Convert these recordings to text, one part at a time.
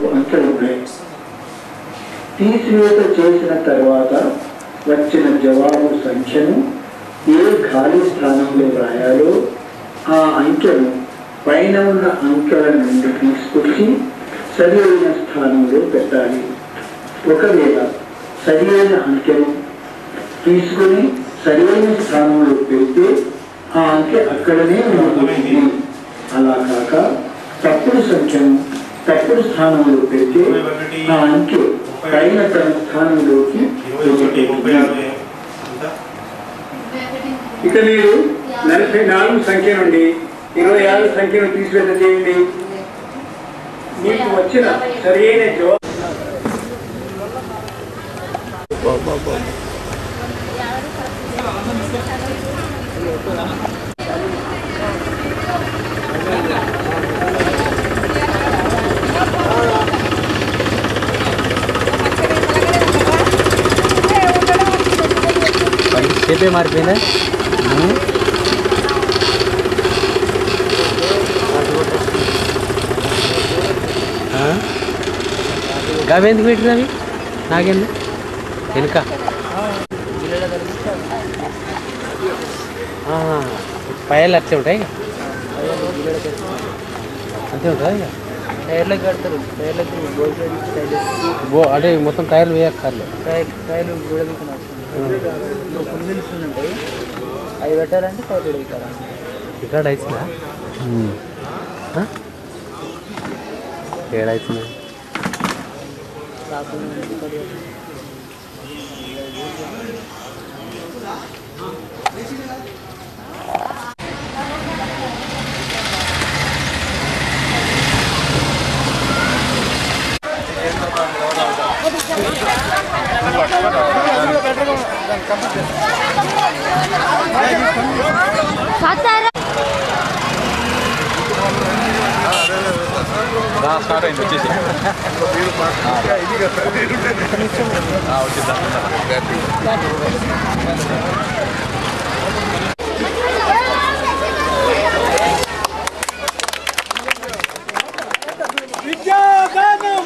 అంకెలు ఉన్నాయి తీసివేత చేసిన తర్వాత వచ్చిన జవాబు సంఖ్యను ఏ ఖాళీ స్థానంలో రాయాలో ఆ అంకెను పైన ఉన్న అంకెల నుండి తీసుకొచ్చి సరి అయిన స్థానంలో పెట్టాలి ఒకవేళ సరి అయిన అంకెను తీసుకొని సరి అయిన స్థానంలో పెడితే ఆ అంకె అక్కడనే ఉంటుంది అలా కాక తప్పుడు సంఖ్యను తప్పుడు స్థానంలో పెడితే ఆ అంకె పైన తన స్థానంలోకి ఇరవై ఒకటి ముప్పై ఆరు ఎంత ఇక మీరు నలభై నాలుగు సంఖ్య నుండి ఇరవై ఆరు సంఖ్యను తీసివేత చేయండి మీకు వచ్చిన సరైన జవాబు షేపే మారిపోయిందా అవి ఎందుకు పెట్టింది అవి నాకెందు వెనుక ఆహా. పైలు అట్లే ఉంటాయి ఇక? అంతే ఉంటుందా ఇక టైర్లకు కడతారు టైర్లకు బోల్ బో అంటే మొత్తం టైర్లు వేయక్కర్లే టైర్ టైర్లు గూడబెట్టిన ఫుల్ మిల్స్ ఉంటాయి అవి పెట్టాలంటే టైర్ ఇక్కడ ఇక్కడ అవుతుందా ఏడవుతుంది స్టార్ట్ అయింది వచ్చేసి విద్యాదానం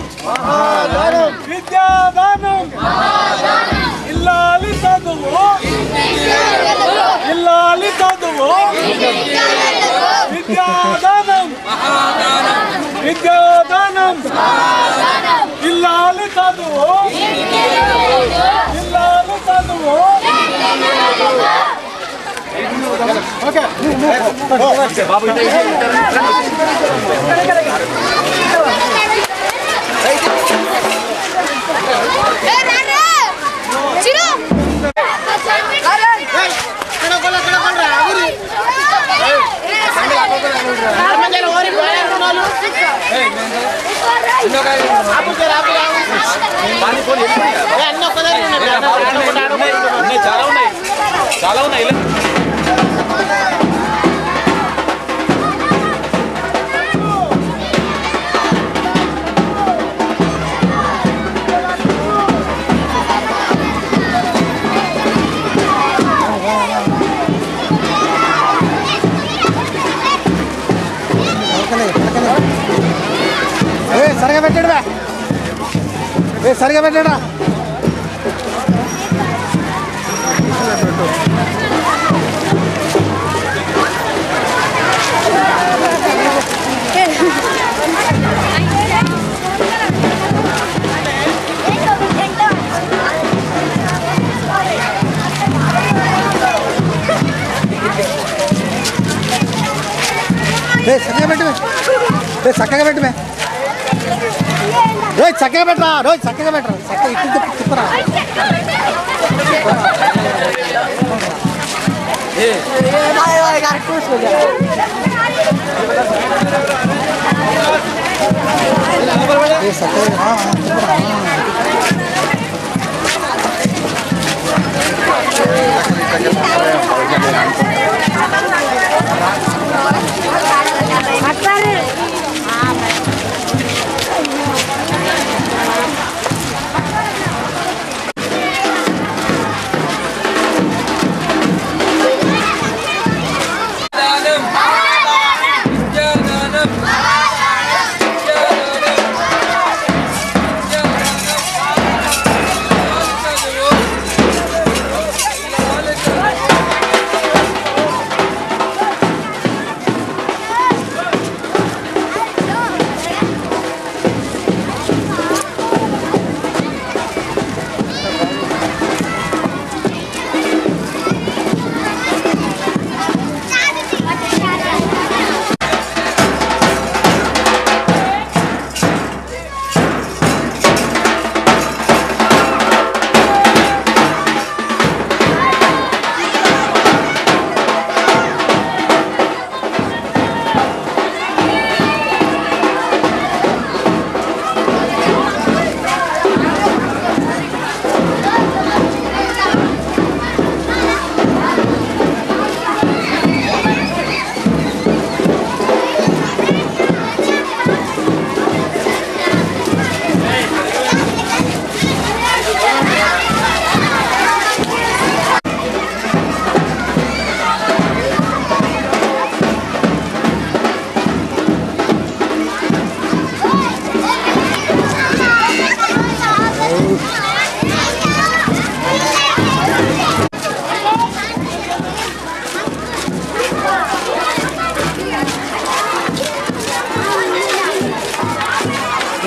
విద్యాదానం ఇల్లాలి చదువు ఇల్లాలి చదువు విద్యాదానం విద్యాదానం ఇల్లాలి చదువు ఇల్లాలి చదువు చాలా ఉన్నాయి చాలా ఉన్నాయి సరిగా పెట్టాడు సరిగా పెట్టాడా చక్కగా పెట్టమే చక్కగా పెట్టమే రోజు చక్కగా పెట్టరా రోజు చక్కగా పెట్టరా చక్కగా ఇటు తిప్పు తిప్పరా ఏ చక్కగా ఆ, ఆ, తిప్పరా ఆ. విద్యాదానం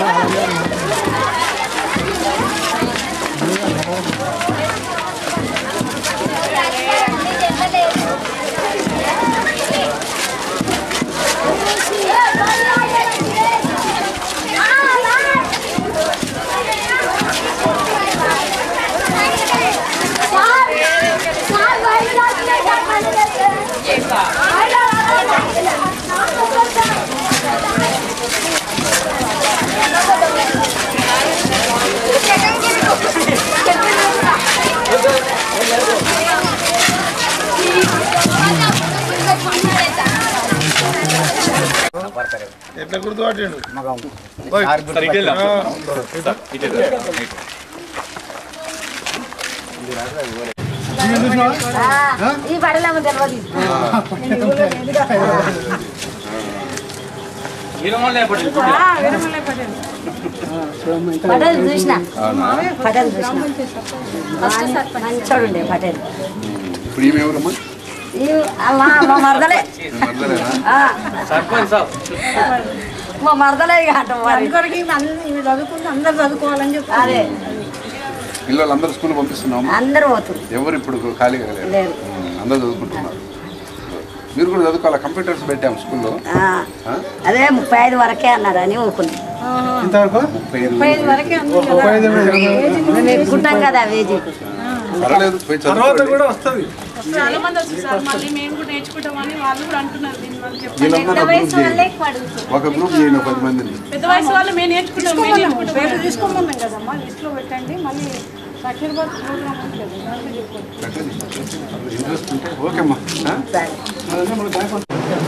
ఎట్లా గుర్తుపట్టిండు మగం ఇటు వెళ్దాం. ఇటు వెళ్దాం. ఈ పడలేమో తెలియదు పటేల్ చూసిన పటేల్ చూసిన మంచోడు ఉండే పటేల్ ఇప్పుడు ఈమె ఎవరమ్మా ఈ మా మా మరదలే మరదలేనా ఆ, సర్పంచ్ సాబ్ మా మరదలే ఇక అంట మరి చదువుకుంటే అందరు చదువుకోవాలని చెప్పి అదే పిల్లలు అందరూ స్కూల్ పంపిస్తున్నాం అందరూ పోతురు ఎవరు ఇప్పుడు ఖాళీగా లేరు లేరు ఉమ్, అందరూ చదువుకుంటున్నారు మీరు కూడా చదువుకోవాలి కంప్యూటర్స్ పెట్టాం స్కూల్లో ఆ, అదే ముప్పై ఐదు వరకే అన్నారు అని ఊరుకున్నాం ఇంతవరకు ముప్పై ఐదు ముప్పై ఐదు మేము ఎక్కుంటాం కదా వేజీ పర్వాలేదు పోయి చదువుకోండి వస్తుంది చాలా మంది వస్తారు సార్ మళ్ళీ మేము కూడా నేర్చుకుంటామని వాళ్ళు కూడా అంటున్నారు దీని వల్ల చెప్పండి వీళ్ళందరూ ఒక గ్రూప్ చేయండి ఒక గ్రూప్ చేయండి ఒక పది మందిని పెద్ద వయసు వాళ్ళు మేము నేర్చుకుంటాం మేము నేర్చుకుంటాం పేరు తీసుకోమన్నాం కదమ్మా లిస్ట్లో పెట్టండి మళ్ళీ సఖీర్బాద్ ప్రోగ్రామ్ ఉంటుంది దాంట్లో చెప్పండి ఇంట్రెస్ట్ ఉంటే ఓకే అమ్మా ఆ? అదే మన దాని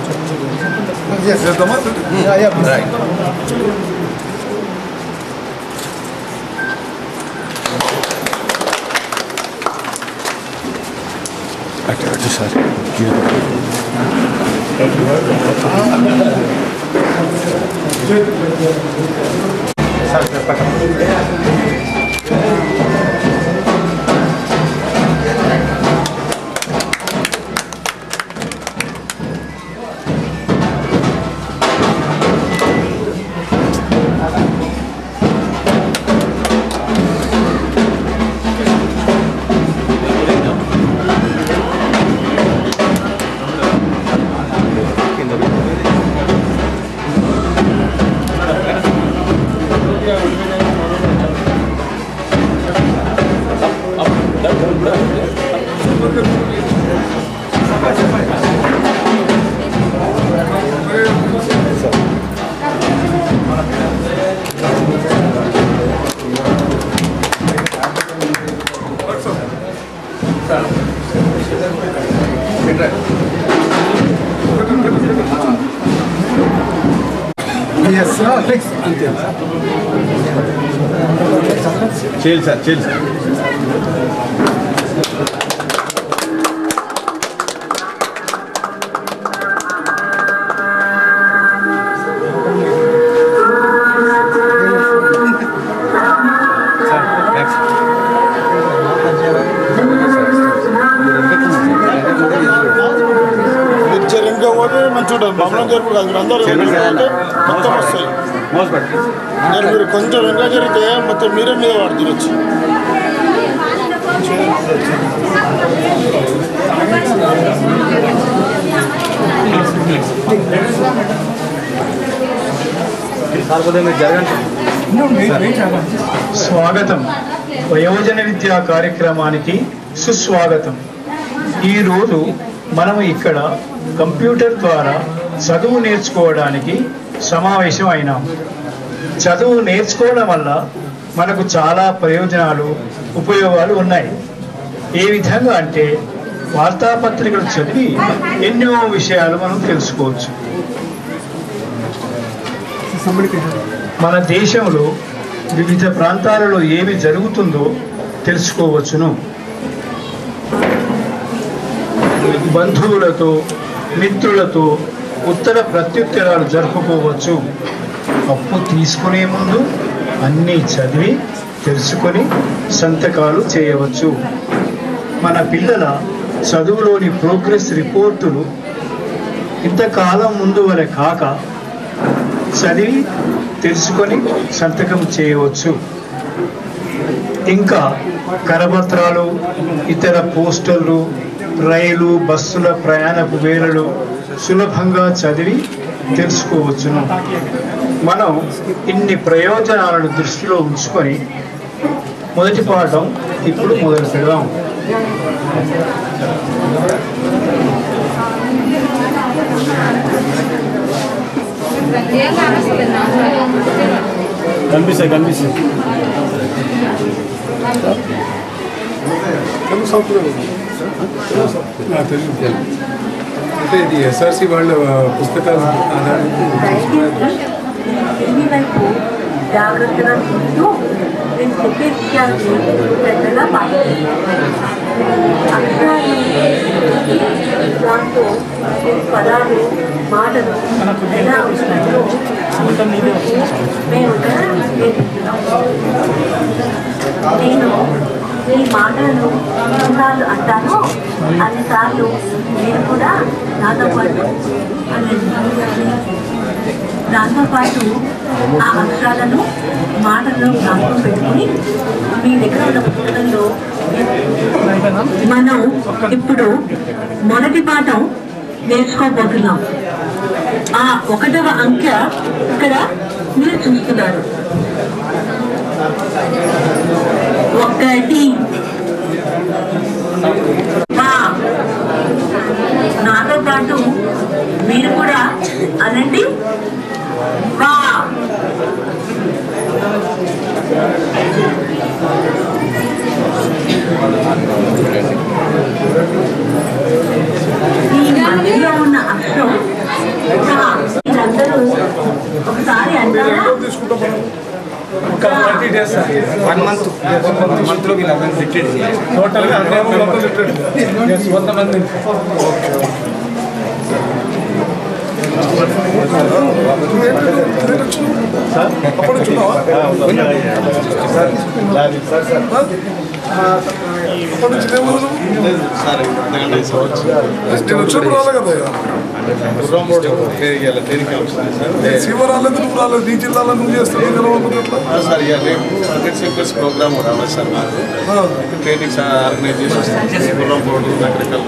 చేయాలి సార్ చేయాలి సార్ మీరు ఇంకా పోతే మంచిగా ఉంటుంది మమ్మల్ని జరుపు కాదు మీరు అందరూ వెనక మొత్తం వస్తాయి నేను మీరు కొంచెం వెనక జరిగితే మొత్తం మీరే మీద వాడు తినొచ్చు స్వాగతం వయోజన విద్యా కార్యక్రమానికి సుస్వాగతం ఈరోజు మనం ఇక్కడ కంప్యూటర్ ద్వారా చదువు నేర్చుకోవడానికి సమావేశం అయినాం చదువు నేర్చుకోవడం వల్ల మనకు చాలా ప్రయోజనాలు ఉపయోగాలు ఉన్నాయి ఏ విధంగా అంటే వార్తాపత్రికలు చదివి ఎన్నో విషయాలు మనం తెలుసుకోవచ్చు మన దేశంలో వివిధ ప్రాంతాలలో ఏమి జరుగుతుందో తెలుసుకోవచ్చును బంధువులతో మిత్రులతో ఉత్తర ప్రత్యుత్తరాలు జరుపుకోవచ్చు అప్పు తీసుకునే ముందు అన్నీ చదివి తెలుసుకొని సంతకాలు చేయవచ్చు మన పిల్లల చదువులోని ప్రోగ్రెస్ రిపోర్టులు ఇంతకాలం ముందు వలె కాక చదివి తెలుసుకొని సంతకం చేయవచ్చు ఇంకా కరపత్రాలు ఇతర పోస్టర్లు రైలు బస్సుల ప్రయాణపు వేళలు సులభంగా చదివి తెలుసుకోవచ్చును మనం ఇన్ని ప్రయోజనాలను దృష్టిలో ఉంచుకొని మొదటి పాఠం ఇప్పుడు మొదలు పెడదాం కనిపిస్తాయి కనిపిస్తాయి అంటే ఇది ఎస్ఆర్సి వాళ్ళ పుస్తకాలు టీవీ వైపు జాగ్రత్తగా చూస్తూ నేను చెప్పే విషయాన్ని శ్రద్ధగా పాటిస్తాను అక్షరాలు దాంతో నేను పదాలు మాటలు ఎలా ఉంటున్నాయో మేము ఇక్కడ నేర్పిస్తున్నాం నేను ఈ మాటలను ఎన్నిసార్లు అంటానో అన్నిసార్లు మీరు కూడా నాతో పాటు అనండి దాంతోపాటు ఆ అక్షరాలను మాటల్లో జ్ఞాపకం పెట్టుకుని మీ దగ్గర ఉన్న పుస్తకంలో మనం ఇప్పుడు మొదటి పాఠం నేర్చుకోబోతున్నాం ఆ ఒకటవ అంకె ఇక్కడ మీరు చూస్తున్నారు ఒకటి వా. నాతో పాటు మీరు కూడా అనండి వా ఈ మధ్యలో ఉన్న అక్షరం వా. మీరందరూ ఒకసారి అంటారా వన్ మంత్ మంత్లో వీళ్ళందరినీ రిట్రీట్ చేయాలి టోటల్గా కొంతమంది శివరాలు ఎందుకు రాలేదు నీ జిల్లాలో నువ్వు చేస్తావు సార్ ఇక రేపు హండ్రెడ్ సింపల్స్ ప్రోగ్రామ్ రావాలి సార్ మాకు ట్రైనింగ్స్ ఆర్గనైజ్ చేసి వస్తాం గుర్రం బోర్డు రకరకాల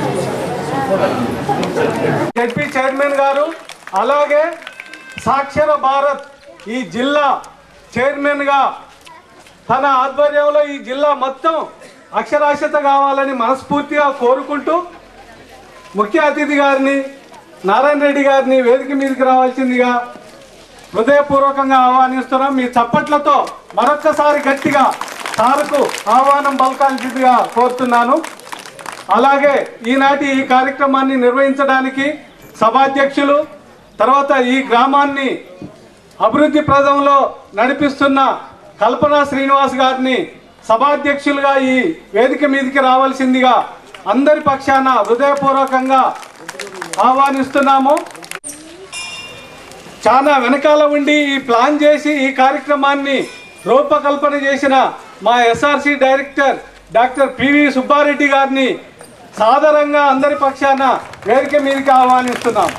జడ్పీ చైర్మన్ గారు అలాగే సాక్షర భారత్ ఈ జిల్లా చైర్మన్గా తన ఆధ్వర్యంలో ఈ జిల్లా మొత్తం అక్షరాస్యత కావాలని మనస్ఫూర్తిగా కోరుకుంటూ ముఖ్య అతిథి గారిని నారాయణ రెడ్డి గారిని వేదిక మీదకి రావాల్సిందిగా హృదయపూర్వకంగా ఆహ్వానిస్తున్నాం మీ చప్పట్లతో మరొక్కసారి గట్టిగా సార్కు ఆహ్వానం పలకాల్సిందిగా కోరుతున్నాను అలాగే ఈనాటి ఈ కార్యక్రమాన్ని నిర్వహించడానికి సభాధ్యక్షులు తర్వాత ఈ గ్రామాన్ని అభివృద్ధి ప్రదంలో నడిపిస్తున్న కల్పన శ్రీనివాస్ గారిని సభాధ్యక్షులుగా ఈ వేదిక మీదకి రావాల్సిందిగా అందరి పక్షాన హృదయపూర్వకంగా ఆహ్వానిస్తున్నాము చాలా వెనకాల ఉండి ఈ ప్లాన్ చేసి ఈ కార్యక్రమాన్ని రూపకల్పన చేసిన మా SRC director doctor PV Subbareddy గారిని సాదరంగా అందరి పక్షాన వేదిక మీదకి ఆహ్వానిస్తున్నాం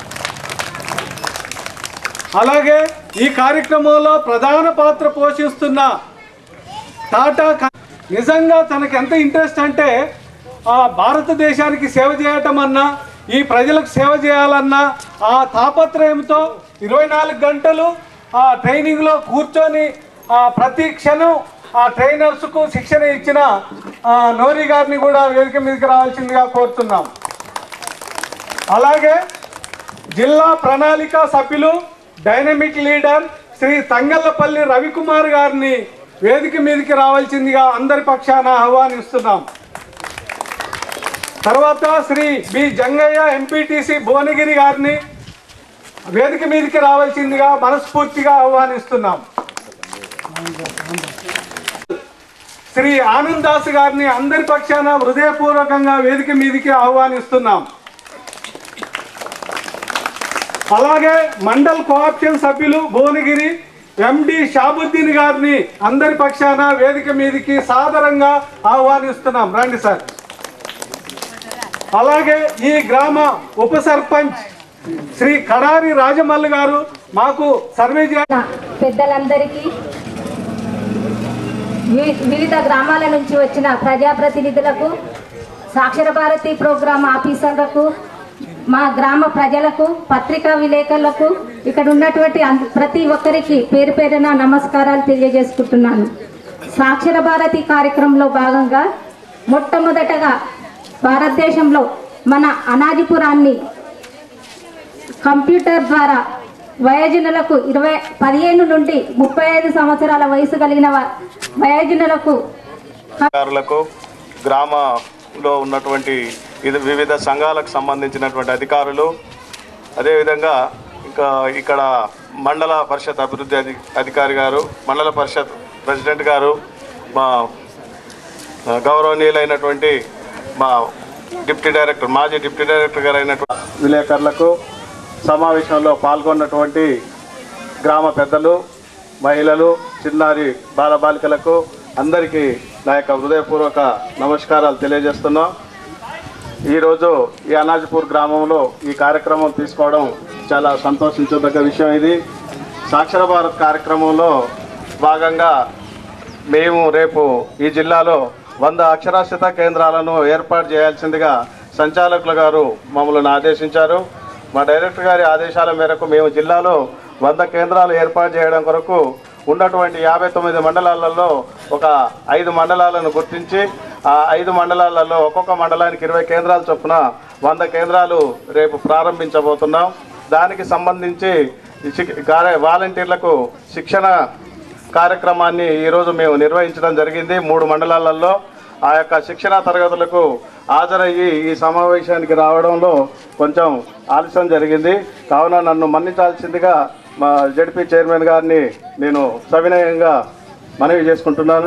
అలాగే ఈ కార్యక్రమంలో ప్రధాన పాత్ర పోషిస్తున్న టాటా క- నిజంగా తనకి ఎంత ఇంట్రెస్ట్ అంటే ఆ భారతదేశానికి సేవ చేయటం అన్నా ఈ ప్రజలకు సేవ చేయాలన్నా ఆ తాపత్రయంతో ఇరవై నాలుగు గంటలు ఆ ట్రైనింగ్లో కూర్చొని ఆ ప్రతి క్షణం ఆ ట్రైనర్స్కు శిక్షణ ఇచ్చిన ఆ నోరి గారిని కూడా వేదిక మీదకి రావాల్సిందిగా కోరుతున్నాం అలాగే జిల్లా ప్రణాళిక సభ్యులు డైనమిక్ లీడర్ శ్రీ తంగళ్ళపల్లి రవికుమార్ గారిని వేదిక మీదకి రావాల్సిందిగా అందరి పక్షాన ఆహ్వానిస్తున్నాం తర్వాత శ్రీ బి జంగయ్య ఎంపీటీసీ భువనగిరి గారిని వేదిక మీదకి రావాల్సిందిగా మనస్ఫూర్తిగా ఆహ్వానిస్తున్నాం శ్రీ ఆనంద్ దాస్ గారిని అందరి పక్షాన హృదయపూర్వకంగా వేదిక మీదకి ఆహ్వానిస్తున్నాం అలాగే మండల్ కోఆప్షన్ సభ్యులు భువనగిరి ఎండి షాబుద్దీన్ గారిని అందరి పక్షాన వేదిక మీదకి సాదరంగా ఆహ్వానిస్తున్నాం రండి సార్ అలాగే ఈ గ్రామ ఉప సర్పంచ్ శ్రీ కడారి రాజమల్లి గారు మాకు సర్వే చేయాలి పెద్దలందరికీ వి- వివిధ గ్రామాల నుంచి వచ్చిన ప్రజాప్రతినిధులకు సాక్షర భారతి ప్రోగ్రాం ఆఫీసర్లకు మా గ్రామ ప్రజలకు పత్రికా విలేకరులకు ఇక్కడ ఉన్నటువంటి అన్- ప్రతి ఒక్కరికి పేరు పేరున నమస్కారాలు తెలియజేసుకుంటున్నాను సాక్షర భారతి కార్యక్రమంలో భాగంగా మొట్టమొదటగా భారతదేశంలో మన అనాదిపురాన్ని కంప్యూటర్ ద్వారా వయోజనులకు ఇరవై పదిహేను నుండి ముప్పై ఐదు సంవత్సరాల వయసు కలిగిన వ- వయోజనులకు అధికారులకు గ్రామంలో ఉన్నటువంటి ఇది వివిధ సంఘాలకు సంబంధించినటువంటి అధికారులు అదేవిధంగా ఇంకా ఇక్కడ మండల పరిషత్ అభివృద్ధి అధి అధికారి గారు మండల పరిషత్ ప్రెసిడెంట్ గారు మా ఆ, గౌరవనీయులైనటువంటి మా డిప్యూటీ డైరెక్టర్ మాజీ డిప్యూటీ డైరెక్టర్ గారు అయినటువంటి విలేకరులకు సమావేశంలో పాల్గొన్నటువంటి గ్రామ పెద్దలు మహిళలు చిన్నారి బాలబాలికలకు అందరికీ నా యొక్క హృదయపూర్వక నమస్కారాలు తెలియజేస్తున్నాం ఈరోజు ఈ అనాజపూర్ గ్రామంలో ఈ కార్యక్రమం తీసుకోవడం చాలా సంతోషించదగ్గ విషయం ఇది సాక్షర భారత్ కార్యక్రమంలో భాగంగా మేము రేపు ఈ జిల్లాలో వంద అక్షరాస్యత కేంద్రాలను ఏర్పాటు చేయాల్సిందిగా సంచాలకులు గారు మమ్మల్ని ఆదేశించారు మా డైరెక్టర్ గారి ఆదేశాల మేరకు మేము జిల్లాలో వంద కేంద్రాలు ఏర్పాటు చేయడం కొరకు ఉన్నటువంటి యాభై తొమ్మిది మండలాలలో ఒక ఐదు మండలాలను గుర్తించి ఆ ఐదు మండలాలలో ఒక్కొక్క మండలానికి ఇరవై కేంద్రాల చొప్పున వంద కేంద్రాలు రేపు ప్రారంభించబోతున్నాం దానికి సంబంధించి ఈ శిక్- కార్య- వాలంటీర్లకు శిక్షణ కార్యక్రమాన్ని ఈరోజు మేము నిర్వహించడం జరిగింది మూడు మండలాలలో ఆ యొక్క శిక్షణ తరగతులకు హాజరయ్యి ఈ సమావేశానికి రావడంలో కొంచెం ఆలస్యం జరిగింది కావున నన్ను మన్నించాల్సిందిగా మా జడ్పీ చైర్మన్ గారిని నేను సవినయంగా మనవి చేసుకుంటున్నాను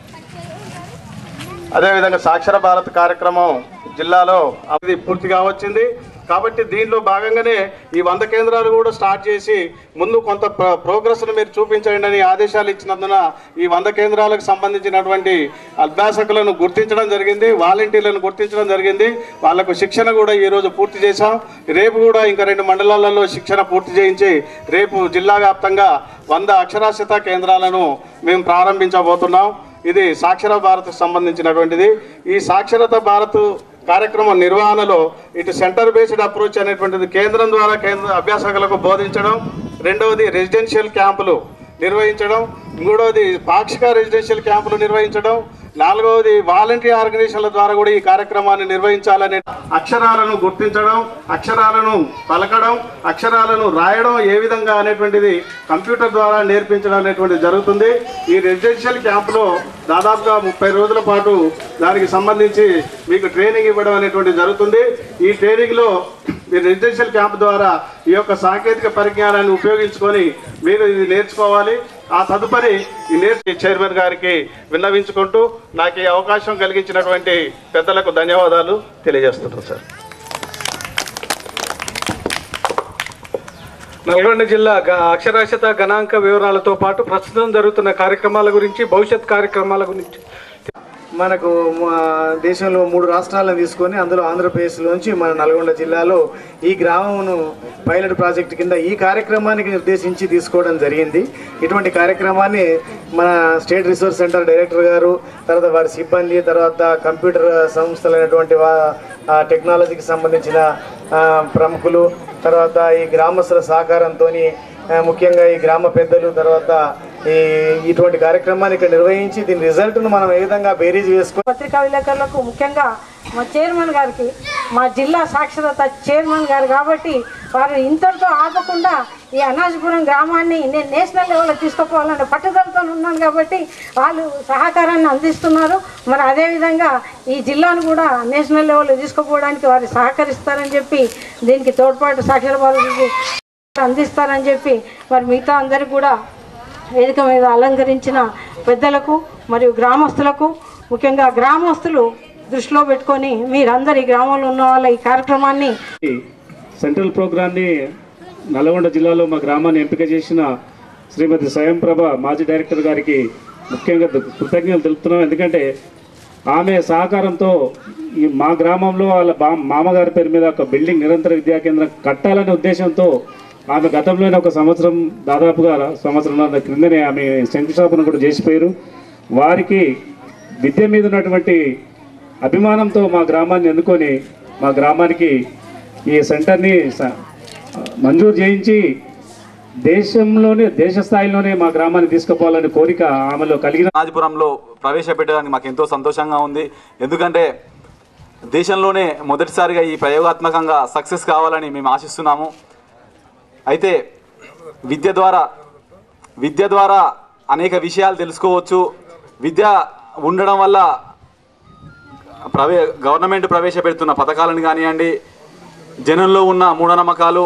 అదేవిధంగా సాక్షర భారత్ కార్యక్రమం జిల్లాలో అది పూర్తిగా వచ్చింది కాబట్టి దీనిలో భాగంగానే ఈ వంద కేంద్రాలు కూడా స్టార్ట్ చేసి ముందు కొంత ప్ర- ప్రోగ్రెస్ను మీరు చూపించండి అని ఆదేశాలు ఇచ్చినందున ఈ వంద కేంద్రాలకు సంబంధించినటువంటి అభ్యాసకులను గుర్తించడం జరిగింది వాలంటీర్లను గుర్తించడం జరిగింది వాళ్లకు శిక్షణ కూడా ఈరోజు పూర్తి చేశాం రేపు కూడా ఇంకా రెండు మండలాలలో శిక్షణ పూర్తి చేయించి రేపు జిల్లా వ్యాప్తంగా వంద అక్షరాస్యత కేంద్రాలను మేము ప్రారంభించబోతున్నాం ఇది సాక్షర భారత్ సంబంధించినటువంటిది ఈ సాక్షరత భారత్ కార్యక్రమం నిర్వహణలో ఇటు సెంటర్ బేస్డ్ అప్రోచ్ అనేటువంటిది కేంద్రం ద్వారా కేంద్ర అభ్యాసకులకు బోధించడం రెండవది రెసిడెన్షియల్ క్యాంపులు నిర్వహించడం మూడవది పాక్షిక రెసిడెన్షియల్ క్యాంపులు నిర్వహించడం నాలుగవది వాలంటీర్ ఆర్గనైజేషన్ల ద్వారా కూడా ఈ కార్యక్రమాన్ని నిర్వహించాలనే అక్షరాలను గుర్తించడం అక్షరాలను పలకడం అక్షరాలను రాయడం ఏ విధంగా అనేటువంటిది కంప్యూటర్ ద్వారా నేర్పించడం అనేటువంటిది జరుగుతుంది ఈ రెసిడెన్షియల్ క్యాంపులో దాదాపుగా ముప్పై రోజుల పాటు దానికి సంబంధించి మీకు ట్రైనింగ్ ఇవ్వడం అనేటువంటిది జరుగుతుంది ఈ ట్రైనింగ్లో మీరు రెసిడెన్షియల్ క్యాంప్ ద్వారా ఈ యొక్క సాంకేతిక పరిజ్ఞానాన్ని ఉపయోగించుకొని మీరు ఇది నేర్చుకోవాలి ఆ తదుపరి ఈ నేర్చి చైర్మన్ గారికి విన్నవించుకుంటూ నాకు ఈ అవకాశం కలిగించినటువంటి పెద్దలకు ధన్యవాదాలు తెలియజేస్తున్నాను సార్ నల్గొండ జిల్లా గ- అక్షరాస్యత గణాంక వివరాలతో పాటు ప్రస్తుతం జరుగుతున్న కార్యక్రమాల గురించి భవిష్యత్ కార్యక్రమాల గురించి మనకు మా దేశంలో మూడు రాష్ట్రాలను తీసుకొని అందులో ఆంధ్రప్రదేశ్లోంచి మన నల్గొండ జిల్లాలో ఈ గ్రామమును పైలట్ ప్రాజెక్ట్ కింద ఈ కార్యక్రమానికి నిర్దేశించి తీసుకోవడం జరిగింది ఇటువంటి కార్యక్రమాన్ని మన స్టేట్ రిసోర్స్ సెంటర్ డైరెక్టర్ గారు తర్వాత వారి సిబ్బంది తర్వాత కంప్యూటర్ సంస్థలైనటువంటి వా ఆ టెక్నాలజీకి సంబంధించిన ఆ, ప్రముఖులు తర్వాత ఈ గ్రామస్తుల సహకారంతో ముఖ్యంగా ఈ గ్రామ పెద్దలు తర్వాత ఈ ఇటువంటి కార్యక్రమాన్ని ఇక్కడ నిర్వహించి దీని రిజల్ట్ను మనం ఏ విధంగా బేరీజ్ వేసుకొని పత్రికా విలేకరులకు ముఖ్యంగా మా చైర్మన్ గారికి మా జిల్లా సాక్షరత చైర్మన్ గారు కాబట్టి వారు ఇంతటితో ఆగకుండా ఈ అనాజపురం గ్రామాన్ని నేను నేషనల్ లెవెల్లో తీసుకుపోవాలనే పట్టుదలతో ఉన్నాను కాబట్టి వాళ్ళు సహకారాన్ని అందిస్తున్నారు మరి అదేవిధంగా ఈ జిల్లాను కూడా నేషనల్ లెవెల్లో తీసుకుపోవడానికి వారు సహకరిస్తారని చెప్పి దీనికి తోడ్పాటు సాక్షర బాలకి అందిస్తారని చెప్పి మరి మిగతా అందరికి కూడా వేదిక మీద అలంకరించిన పెద్దలకు మరియు గ్రామస్తులకు ముఖ్యంగా గ్రామస్తులు దృష్టిలో పెట్టుకొని మీరందరు ఈ గ్రామంలో ఉన్న వాళ్ళ ఈ కార్యక్రమాన్ని సెంట్రల్ ప్రోగ్రామ్ని నల్గొండ జిల్లాలో మా గ్రామాన్ని ఎంపిక చేసిన శ్రీమతి స్వయం ప్రభ మాజీ డైరెక్టర్ గారికి ముఖ్యంగా కృతజ్ఞతలు తెలుపుతున్నాం ఎందుకంటే ఆమె సహకారంతో ఈ మా గ్రామంలో వాళ్ళ బా మామగారి పేరు మీద ఒక బిల్డింగ్ నిరంతర విద్యా కేంద్రం కట్టాలనే ఉద్దేశంతో ఆమె గతంలోనే ఒక సంవత్సరం దాదాపుగా సంవత్సరం క్రిందనే ఆమె శంకుస్థాపన కూడా చేసిపోయారు వారికి విద్య మీద ఉన్నటువంటి అభిమానంతో మా గ్రామాన్ని ఎన్నుకొని మా గ్రామానికి ఈ సెంటర్ని స- మంజూరు చేయించి దేశంలోనే దేశ స్థాయిలోనే మా గ్రామాన్ని తీసుకుపోవాలని కోరిక ఆమెలో కలిగిన రాజపురంలో ప్రవేశపెట్టడానికి మాకు ఎంతో సంతోషంగా ఉంది ఎందుకంటే దేశంలోనే మొదటిసారిగా ఈ ప్రయోగాత్మకంగా సక్సెస్ కావాలని మేము ఆశిస్తున్నాము అయితే విద్య ద్వారా విద్య ద్వారా అనేక విషయాలు తెలుసుకోవచ్చు విద్య ఉండడం వల్ల ప్రవే గవర్నమెంట్ ప్రవేశపెడుతున్న పథకాలను కానివ్వండి జనంలో ఉన్న మూఢనమ్మకాలు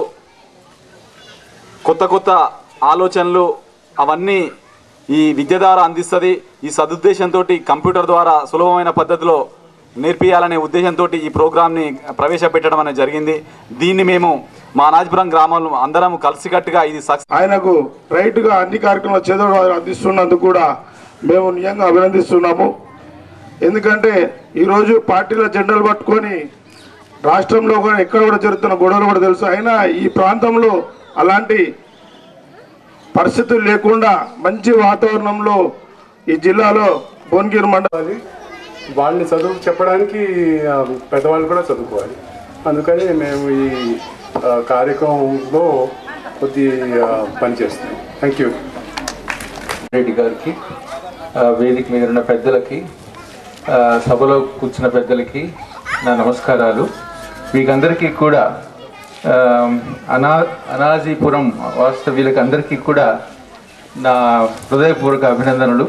కొత్త కొత్త ఆలోచనలు అవన్నీ ఈ విద్య ద్వారా అందిస్తుంది ఈ సదుద్దేశంతో కంప్యూటర్ ద్వారా సులభమైన పద్ధతిలో నేర్పియాలనే ఉద్దేశంతో ఈ ప్రోగ్రామ్ని ప్రవేశపెట్టడం అనేది జరిగింది దీన్ని మేము మా నాజపురం గ్రామంలో అందరం కలిసికట్టుగా ఇది సక్సెస్ ఆయనకు రైట్గా అన్ని కార్యక్రమాలు చేదోడు అందిస్తున్నందుకు కూడా మేము నిజంగా అభినందిస్తున్నాము ఎందుకంటే ఈరోజు పార్టీల జెండాలు పట్టుకొని రాష్ట్రంలో కూడా ఎక్కడ కూడా జరుగుతున్న గొడవలు కూడా తెలుసు అయినా ఈ ప్రాంతంలో అలాంటి పరిస్థితులు లేకుండా మంచి వాతావరణంలో ఈ జిల్లాలో భువనగిరి మండలి వాళ్ళని చదువు చెప్పడానికి ఆ, పెద్దవాళ్ళు కూడా చదువుకోవాలి అందుకని మేము ఈ ఆ, కార్యక్రమంలో కొద్ది ఆ, పనిచేస్తున్నాం థ్యాంక్ యూ రెడ్డి గారికి ఆ, వేదిక మీద ఉన్న పెద్దలకి ఆ, సభలో కూర్చున్న పెద్దలకి నా నమస్కారాలు వీకందరికీ కూడా ఆ, అనా అనాజీపురం వాస్తవ్యులకి అందరికీ కూడా నా హృదయపూర్వక అభినందనలు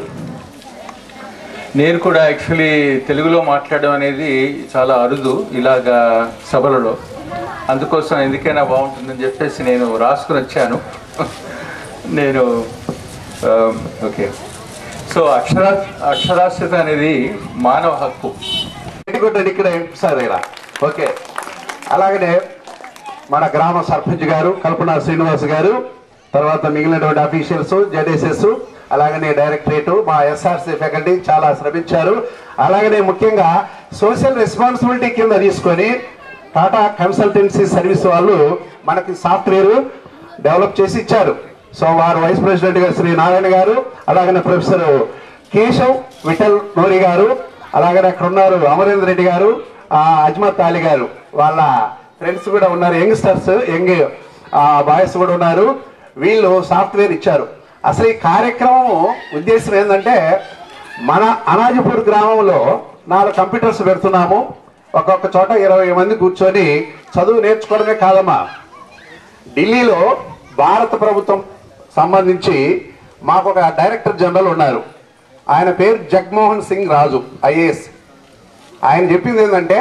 నేను కూడా యాక్చువల్లీ తెలుగులో మాట్లాడడం అనేది చాలా అరుదు ఇలాగా సభలలో అందుకోసం ఎందుకైనా బాగుంటుందని చెప్పేసి నేను రాసుకుని వచ్చాను నేను ఆ, ఓకే సో అక్షరా అక్షరాస్యత అనేది మానవ హక్కు పెట్టుకుంటాడు ఇక్కడ సార్ దగ్గర ఓకే అలాగనే మన గ్రామ సర్పంచ్ గారు కల్పన శ్రీనివాస్ గారు తర్వాత మిగిలినటువంటి అఫీషియల్స్ జెడ్ఎస్ఎస్ అలాగనే డైరెక్టరేట్ మా ఎస్ఆర్సీ ఫ్యాకల్టీ చాలా శ్రమించారు అలాగనే ముఖ్యంగా సోషల్ రెస్పాన్సిబిలిటీ కింద తీసుకొని టాటా కన్సల్టెన్సీ సర్వీస్ వాళ్ళు మనకి సాఫ్ట్వేర్ డెవలప్ చేసి ఇచ్చారు సో వారు వైస్ ప్రెసిడెంట్ గా శ్రీ నారాయణ గారు అలాగనే ప్రొఫెసర్ కేశవ్ విఠల్ నోరి గారు అలాగనే అక్కడ ఉన్నారు అమరేంద్ర రెడ్డి గారు ఆ, అజ్మత్ అలీ గారు వాళ్ళ ఫ్రెండ్స్ కూడా ఉన్నారు యంగ్స్టర్స్ యంగ్ బాయ్స్ కూడా ఉన్నారు వీళ్ళు సాఫ్ట్వేర్ ఇచ్చారు అసలు ఈ కార్యక్రమం ఉద్దేశం ఏంటంటే మన అనాజపూర్ గ్రామంలో నాలుగు కంప్యూటర్స్ పెడుతున్నాము ఒక్కొక్క చోట ఇరవై మంది కూర్చొని చదువు నేర్చుకోవడమే కాదమ్మా ఢిల్లీలో భారత ప్రభుత్వం సంబంధించి మాకు ఒక డైరెక్టర్ జనరల్ ఉన్నారు ఆయన పేరు జగ్మోహన్ సింగ్ రాజు ఐఏఎస్ ఆయన చెప్పింది ఏంటంటే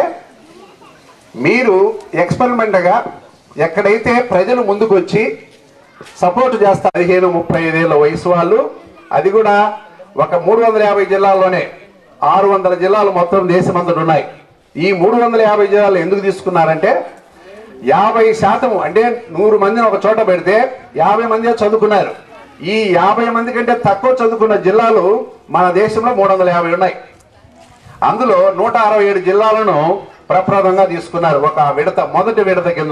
మీరు ఎక్స్పెరిమెంట్గా ఎక్కడైతే ప్రజలు ముందుకు వచ్చి సపోర్ట్ చేస్తారు పదిహేను ముప్పై ఐదేళ్ళ వయసు వాళ్ళు అది కూడా ఒక మూడు వందల యాభై జిల్లాల్లోనే ఆరు వందల జిల్లాలు మొత్తం దేశమంతటి ఉన్నాయి ఈ మూడు వందల యాభై జిల్లాలు ఎందుకు తీసుకున్నారంటే యాభై శాతం అంటే నూరు మందిని ఒక చోట పెడితే యాభై మంది చదువుకున్నారు ఈ యాభై మంది కంటే తక్కువ చదువుకున్న జిల్లాలు మన దేశంలో మూడు వందల యాభై ఉన్నాయి అందులో నూట అరవై ఏడు జిల్లాలను ప్రప్రదంగా తీసుకున్నారు ఒక విడత మొదటి విడత కింద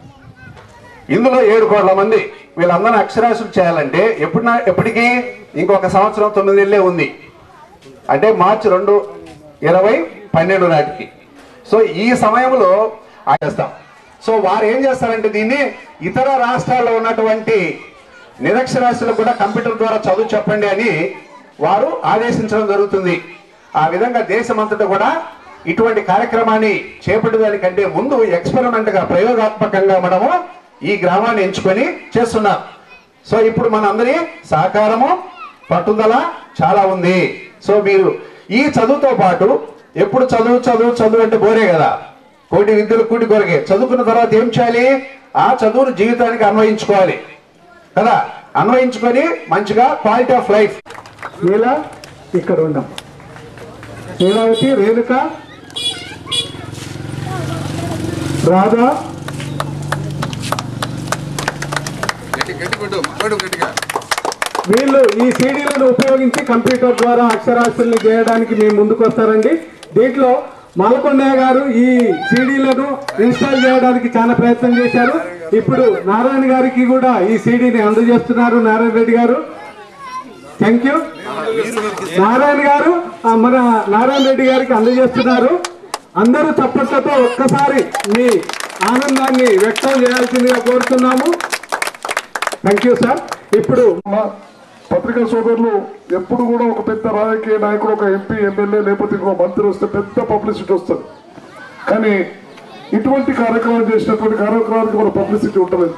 ఇందులో ఏడు కోట్ల మంది వీళ్ళందరినీ అక్షరాస్యులు చేయాలంటే ఎప్పుడు ఎప్పటికీ ఇంకొక సంవత్సరం తొమ్మిది నెలలే ఉంది అంటే మార్చి రెండు ఇరవై పన్నెండు నాటికి సో ఈ సమయంలో చేస్తాం సో వారు ఏం చేస్తారంటే దీన్ని ఇతర రాష్ట్రాల్లో ఉన్నటువంటి నిరక్షరాస్యులకు కూడా కంప్యూటర్ ద్వారా చదువు చెప్పండి అని వారు ఆదేశించడం జరుగుతుంది ఆ విధంగా దేశమంతటా కూడా ఇటువంటి కార్యక్రమాన్ని చేపట్టడానికంటే ముందు ఎక్స్పెరిమెంట్ గా ప్రయోగాత్మకంగా మనము ఈ గ్రామాన్ని ఎంచుకొని చేస్తున్నాం సో ఇప్పుడు మన అందరి సహకారము పట్టుదల చాలా ఉంది సో మీరు ఈ చదువుతో పాటు ఎప్పుడు చదువు చదువు చదువు అంటే బోరే కదా కోటి విద్యలు కూటి కొరకే చదువుకున్న తర్వాత ఏం చేయాలి ఆ చదువును జీవితానికి అన్వయించుకోవాలి కదా అన్వయించుకొని మంచిగా క్వాలిటీ ఆఫ్ లైఫ్ ఇలా ఇక్కడ ఉన్నాం లీలావతి రేణుక రాధా గట్టి గట్టి కొట్టు కొట్టు గట్టిగా వీళ్ళు ఈ సీడీలను ఉపయోగించి కంప్యూటర్ ద్వారా అక్షరాస్యుల్ని చేయడానికి మేము ముందుకు వస్తారండి దీంట్లో మాలకొండయ్య గారు ఈ సీడీలను ఇన్స్టాల్ చేయడానికి చాలా ప్రయత్నం చేశారు ఇప్పుడు నారాయణ గారికి కూడా ఈ సీడీని అందజేస్తున్నారు నారాయణ రెడ్డి గారు థ్యాంక్ యూ నారాయణ గారు ఆ, మన నారాయణ రెడ్డి గారికి అందజేస్తున్నారు అందరూ చప్పట్లతో ఒక్కసారి మీ ఆనందాన్ని వ్యక్తం చేయాల్సిందిగా కోరుతున్నాము థ్యాంక్ యూ సార్ ఇప్పుడు పత్రికా సోదరులు ఎప్పుడు కూడా ఒక పెద్ద రాజకీయ నాయకుడు ఒక ఎంపీ ఎమ్మెల్యే లేకపోతే ఇంకో మంత్రి వస్తే పెద్ద పబ్లిసిటీ వస్తుంది కానీ ఇటువంటి కార్యక్రమం చేసినటువంటి కార్యక్రమానికి మన పబ్లిసిటీ ఉండలేదు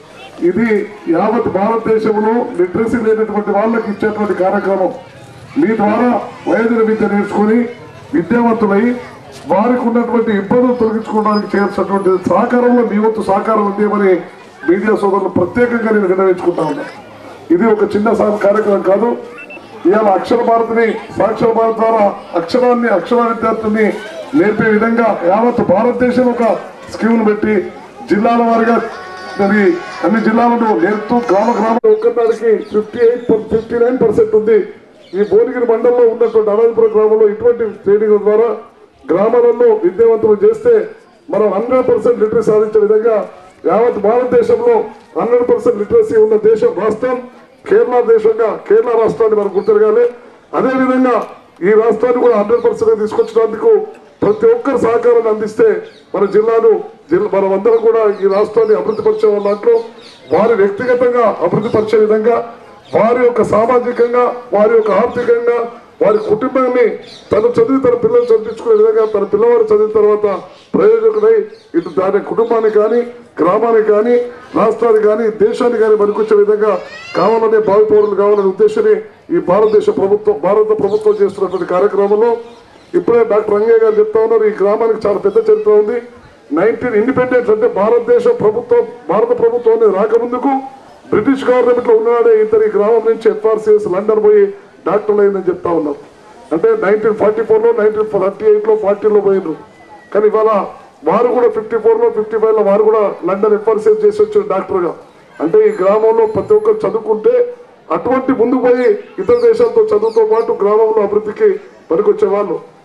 ఇది యావత్ భారతదేశంలో లిటరసీ లేనటువంటి వాళ్ళకి ఇచ్చేటువంటి కార్యక్రమం మీ ద్వారా వయోజన విద్య నేర్చుకుని విద్యావంతులై వారికి ఉన్నటువంటి ఇబ్బందులు తొలగించుకోవడానికి చేయాల్సినటువంటి సహకారంలో మీ వంతు సహకారం ఉంది అని మీడియా సోదరులు ప్రత్యేకంగా నేను విన్నవించుకుంటా ఉన్నా ఇది ఒక చిన్న సా- కార్యక్రమం కాదు ఇవాళ అక్షర భారతిని సాక్షర భారత్ ద్వారా అక్షరాన్ని అక్షర విద్యార్థుల్ని నేర్పే విధంగా యావత్ భారతదేశం ఒక స్కీమ్ను పెట్టి జిల్లాల వారిగా మరి అన్ని జిల్లాలను నేర్పుతూ గ్రామ గ్రామంలో ఒక్కదానికి fifty eight fifty nine percent ఉంది ఈ భువనగిరి మండలంలో ఉన్నటువంటి అనంతపురం గ్రామంలో ఇటువంటి ట్రైనింగ్ ద్వారా గ్రామాలలో విద్యావంతులు చేస్తే మనం హండ్రెడ్ పర్సెంట్ లిటరసీ సాధించే విధంగా యావత్ భారతదేశంలో హండ్రెడ్ పర్సెంట్ లిటరసీ ఉన్న దేశం రాష్ట్రం కేరళ దేశంగా కేరళ రాష్ట్రాన్ని మనం గుర్తిరగాలి అదేవిధంగా ఈ రాష్ట్రాన్ని కూడా హండ్రెడ్ పర్సెంట్ తీసుకొచ్చినందుకు ప్రతి ఒక్కరు సహకారాన్ని అందిస్తే మన జిల్లాను జిల్లా మనం అందరం కూడా ఈ రాష్ట్రాన్ని అభివృద్ధి పరిచే వాళ్ళ దాంట్లో వారి వ్యక్తిగతంగా అభివృద్ధి పరిచే విధంగా వారి యొక్క సామాజికంగా వారి యొక్క ఆర్థికంగా వారి కుటుంబాన్ని తను చదివి తన పిల్లలు చదివించుకునే విధంగా తన పిల్లవాడు చదివిన తర్వాత ప్రయోజకుడై ఇటు దాని కుటుంబానికి కానీ గ్రామానికి కానీ రాష్ట్రానికి కానీ దేశానికి కానీ పనికొచ్చే విధంగా కావాలనే భావి పౌరులు కావాలనే ఉద్దేశమే ఈ భారతదేశ ప్రభుత్వం భారత ప్రభుత్వం చేస్తున్నటువంటి కార్యక్రమంలో ఇప్పుడే డాక్టర్ రంగయ్య గారు చెప్తా ఉన్నారు ఈ గ్రామానికి చాలా పెద్ద చరిత్ర ఉంది నైన్టీన్ ఇండిపెండెన్స్ అంటే భారతదేశ ప్రభుత్వం భారత ప్రభుత్వం అనేది రాకముందుకు బ్రిటిష్ గవర్నమెంట్ లో ఉన్నాడే ఇతరు ఈ గ్రామం నుంచి ఎఫ్ఆర్సిఎస్ లండన్ పోయి డాక్టర్లు అయిందని చెప్తా ఉన్నారు అంటే నైన్టీన్ ఫార్టీ ఫోర్ లో నైన్టీన్ థర్టీ ఎయిట్ లో ఫార్టీలో పోయినారు కానీ ఇవాళ వారు కూడా ఫిఫ్టీ ఫోర్ లో ఫిఫ్టీ ఫైవ్ లో వారు కూడా లండన్ ఎఫ్ఆర్సిఎస్ చేసి వచ్చారు డాక్టర్ గా అంటే ఈ గ్రామంలో ప్రతి ఒక్కరు చదువుకుంటే అటువంటి ముందుకు పోయి ఇతర దేశాలతో చదువుతో పాటు గ్రామంలో అభివృద్ధికి పనికొచ్చే వాళ్ళు